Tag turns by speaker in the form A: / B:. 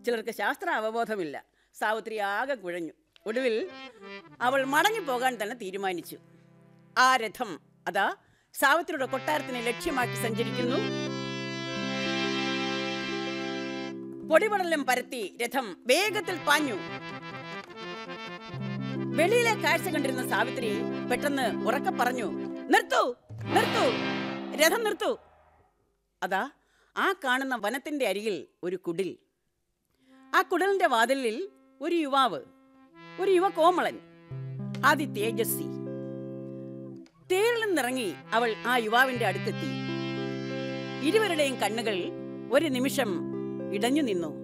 A: ചിലർക്ക് ശാസ്ത്ര അവബോധമില്ല സാവിത്രി ആകെ കുഴഞ്ഞു ഒടുവിൽ അവൾ മടങ്ങിപ്പോകാൻ തന്നെ തീരുമാനിച്ചു ആ രഥം അതാ സാവിത്രിയുടെ കൊട്ടാരത്തിനെ ലക്ഷ്യമാക്കി സഞ്ചരിക്കുന്നു പൊടിപടലം പരത്തി രഥം വേഗത്തിൽ പാഞ്ഞു വെളിയിലെ കാഴ്ച കണ്ടിരുന്ന സാവിത്രി പെട്ടെന്ന് ഉറക്കെ പറഞ്ഞു നിർത്തൂ നിർത്തൂ രഥം നിർത്തൂ അതാ ആ കാണുന്ന വനത്തിന്റെ അരികിൽ ഒരു കുടിൽ ആ കുടലിന്റെ വാതിലിൽ ഒരു യുവാവ് ഒരു യുവ കോമളൻ അതി തേജസ്വി തേരിൽ നിന്നിറങ്ങി അവൾ ആ യുവാവിന്റെ അടുത്തെത്തി ഇരുവരുടെയും കണ്ണുകൾ ഒരു നിമിഷം ഇടഞ്ഞു നിന്നു